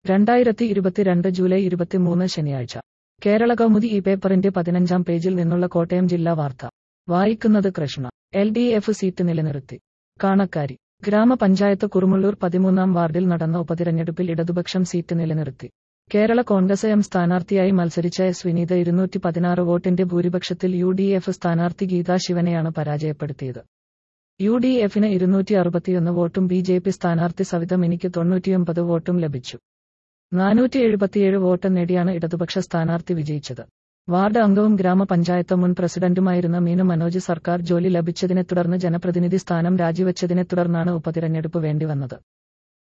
രണ്ടായിരത്തി ഇരുപത്തിരണ്ട് ജൂലൈ ഇരുപത്തിമൂന്ന് ശനിയാഴ്ച കേരള കൗമുദി ഈ പേപ്പറിന്റെ പതിനഞ്ചാം പേജിൽ നിന്നുള്ള കോട്ടയം ജില്ലാ വാർത്ത വായിക്കുന്നത് Krishna L D F seat നിലനിർത്തി കാണക്കാരി ഗ്രാമപഞ്ചായത്ത് കുറുമുള്ളൂർ പതിമൂന്നാം വാർഡിൽ നടന്ന ഉപതിരഞ്ഞെടുപ്പിൽ ഇടതുപക്ഷം സീറ്റ് നിലനിർത്തി കേരള കോൺഗ്രസ് എം സ്ഥാനാർത്ഥിയായി മത്സരിച്ച എസ് വിനീത ഇരുന്നൂറ്റി പതിനാറ് വോട്ടിന്റെ ഭൂരിപക്ഷത്തിൽ യു ഡി എഫ് സ്ഥാനാർത്ഥി ഗീതാ ശിവനെയാണ് പരാജയപ്പെടുത്തിയത് യു ഡി എഫിന് ഇരുന്നൂറ്റി അറുപത്തിയൊന്ന് വോട്ടും ബി ജെ പി സ്ഥാനാർത്ഥി സവിത മിനിക്ക് തൊണ്ണൂറ്റിയൊമ്പത് വോട്ടും ലഭിച്ചു നാനൂറ്റി എഴുപത്തിയേഴ് വോട്ട് നേടിയാണ് ഇടതുപക്ഷ സ്ഥാനാർത്ഥി വിജയിച്ചത് വാർഡ് അംഗവും ഗ്രാമപഞ്ചായത്ത് മുൻ പ്രസിഡന്റുമായിരുന്ന മീനു മനോജ് സർക്കാർ ജോലി ലഭിച്ചതിനെ തുടർന്ന് ജനപ്രതിനിധി സ്ഥാനം രാജിവെച്ചതിനെ തുടർന്നാണ് ഉപതിരഞ്ഞെടുപ്പ് വേണ്ടിവന്നത്